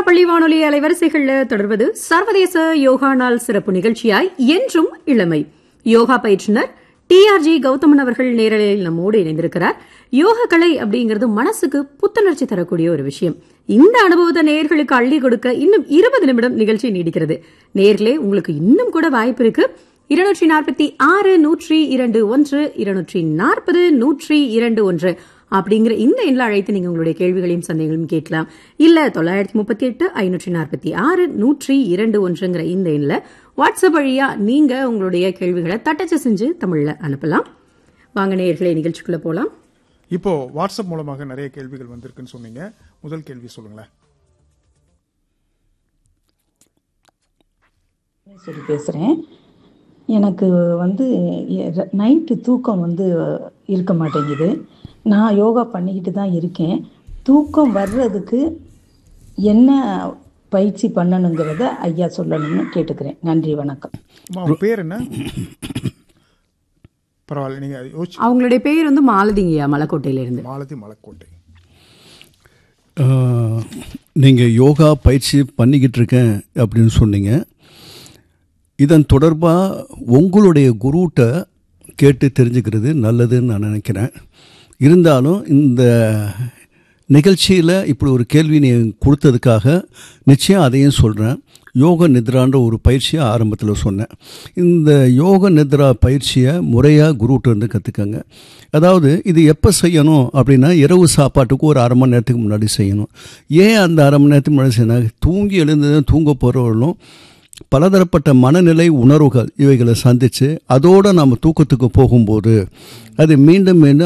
திருச்சிராப்பள்ளி வானொலி அலைவரிசைகளில் தொடர்வது சர்வதேச யோகா நாள் சிறப்பு நிகழ்ச்சியாய் என்றும் இளமை யோகா பயிற்றுனர் டிஆர்ஜி கௌதமன் அவர்கள் நேரலையில் நம்மோடு இணைந்திருக்கிறார் யோக கலை அப்படிங்கிறது மனசுக்கு புத்துணர்ச்சி தரக்கூடிய ஒரு விஷயம் இந்த அனுபவத்தை நேர்களுக்கு அள்ளி கொடுக்க இன்னும் இருபது நிமிடம் நிகழ்ச்சி நீடிக்கிறது நேர்களே உங்களுக்கு இன்னும் கூட வாய்ப்பு இருக்கு இருநூற்றி நாற்பத்தி ஆறு நூற்றி இரண்டு ஒன்று இருநூற்றி நாற்பது நூற்றி இரண்டு ஒன்று அப்படிங்கிற இந்த எண்ணில் அழைத்து நீங்க உங்களுடைய கேள்விகளையும் சந்தேகங்களையும் கேட்கலாம் இல்ல தொள்ளாயிரத்தி முப்பத்தி எட்டு ஐநூற்றி நாற்பத்தி ஆறு நூற்றி இரண்டு ஒன்றுங்கிற இந்த எண்ணில் வாட்ஸ்அப் வழியா நீங்க உங்களுடைய கேள்விகளை தட்டச்சு செஞ்சு தமிழ்ல அனுப்பலாம் வாங்க நேயர்களே நிகழ்ச்சிக்குள்ள போலாம் இப்போ வாட்ஸ்அப் மூலமாக நிறைய கேள்விகள் வந்திருக்குன்னு சொன்னீங்க முதல் கேள்வி சொல்லுங்களேன் சொல்லி பேசுகிறேன் எனக்கு வந்து நைட்டு தூக்கம் வந்து இருக்க மாட்டேங்குது நான் யோகா பண்ணிக்கிட்டு தான் இருக்கேன் தூக்கம் வர்றதுக்கு என்ன பயிற்சி பண்ணணுங்கிறத ஐயா சொல்லணும்னு கேட்டுக்கிறேன் நன்றி வணக்கம் அம்மா, உங்க பேர் என்ன பரவாயில்ல நீங்க யோசிச்சு அவங்களுடைய பேர் வந்து மாலதிங்கய்யா மலைக்கோட்டையில இருந்து மாலதி மலைக்கோட்டை நீங்கள் யோகா பயிற்சி பண்ணிக்கிட்டு இருக்கேன் அப்படின்னு சொன்னீங்க இதன் தொடர்பாக உங்களுடைய குருட்ட கேட்டு தெரிஞ்சுக்கிறது நல்லதுன்னு நான் நினைக்கிறேன் இருந்தாலும் இந்த நிகழ்ச்சியில் இப்படி ஒரு கேள்வி நீ கொடுத்ததுக்காக நிச்சயம் அதையும் சொல்கிறேன் யோக நித்ரான்ற ஒரு பயிற்சியை ஆரம்பத்தில் சொன்னேன் இந்த யோக நித்ரா பயிற்சியை முறையாக குருகிட்ட இருந்து கற்றுக்கங்க அதாவது இது எப்போ செய்யணும் அப்படின்னா இரவு சாப்பாட்டுக்கு ஒரு அரை மணி நேரத்துக்கு முன்னாடி செய்யணும் ஏன் அந்த அரை மணி நேரத்துக்கு முன்னாடி செய்யணும் தூங்கி எழுந்து தூங்க போகிறவர்களும் பலதரப்பட்ட மனநிலை உணர்வுகள் இவைகளை சந்தித்து அதோடு நம்ம தூக்கத்துக்கு போகும்போது அது மீண்டும் மீண்டும்